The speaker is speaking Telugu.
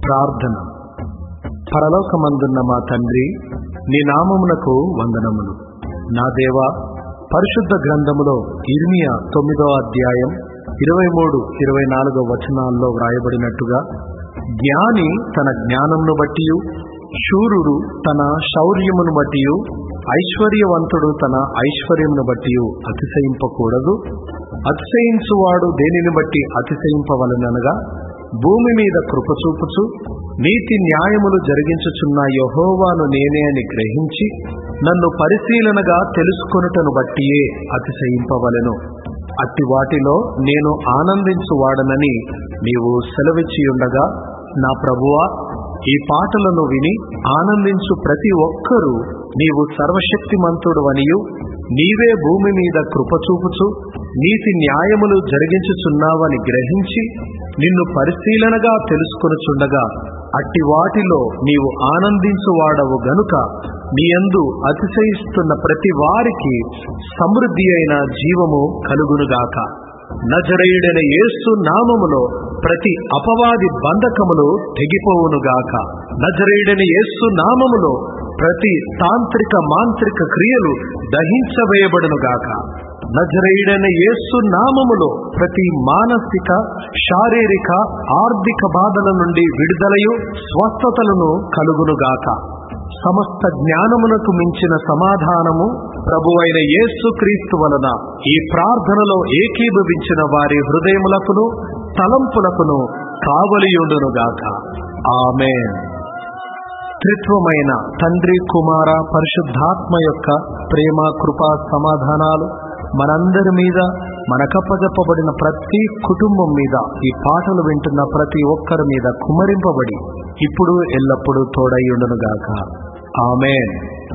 ప్రార్థన పరలోకమందున్న మా తండ్రి నీ నామమునకు వందనములు నా దేవా పరిశుద్ధ గ్రంథములో ఇర్మియా తొమ్మిదో అధ్యాయం ఇరవై మూడు ఇరవై నాలుగో వచనాల్లో వ్రాయబడినట్టుగా జ్ఞాని తన జ్ఞానమును బట్టియు శూరుడు తన శౌర్యమును బట్టియు ఐశ్వర్యవంతుడు తన ఐశ్వర్యమును బట్టియు అతిశయింపకూడదు అతిశయించువాడు దేనిని బట్టి అతిశయింపవలనగా భూమి మీద కృప చూపుచు నీతి న్యాయములు జరిగించుచున్న యహోవాను నేనే అని గ్రహించి నన్ను పరిశీలనగా తెలుసుకొనుటను బట్టియే అతిశయింపవలెను అట్టి వాటిలో నేను ఆనందించువాడనని నీవు సెలవిచ్చియుండగా నా ప్రభువా ఈ పాటలను విని ఆనందించు ప్రతి ఒక్కరూ నీవు సర్వశక్తిమంతుడు అనియు నీవే భూమి మీద కృప చూపుచు నీతి న్యాయములు జరిగించుచున్నావని గ్రహించి నిన్ను పరిశీలనగా తెలుసుకొనుచుండగా అట్టి వాటిలో నీవు ఆనందించువాడవు గనుక నీయందు అతిశయిస్తున్న ప్రతి వారికి సమృద్ధి అయిన జీవము కలుగునుగాక నజరేయుడైన యేసు నామములో ప్రతి అపవాది బంధకములు తెగిపోవునుగాక నజరేయుడైన యేసు నామములో ప్రతి తాంత్రిక మాంత్రిక క్రియలు దహించవేయబడునుగాక నజరేయుడైన యేసు నామములో ప్రతి మానసిక శారీరక ఆర్థిక బాధల నుండి విడుదలయు స్వస్థతలను కలుగునుగాక సమస్త జ్ఞానమునకు మించిన సమాధానము ప్రభు అయిన యేసు క్రీస్తు వలన ఈ ప్రార్థనలో ఏకీభవించిన వారి హృదయములకును తలంపులకును కావలియుండునుగాక ఆమె త్రిత్వమైన తండ్రి కుమార పరిశుద్ధాత్మ యొక్క ప్రేమ కృపా సమాధానాలు మనందరి మీద మనకప్పజెప్పబడిన ప్రతి కుటుంబం మీద ఈ పాటలు వింటున్న ప్రతి ఒక్కరి మీద కుమరింపబడి ఇప్పుడు ఎల్లప్పుడూ తోడయ్యుండునుగాక ఆమెన్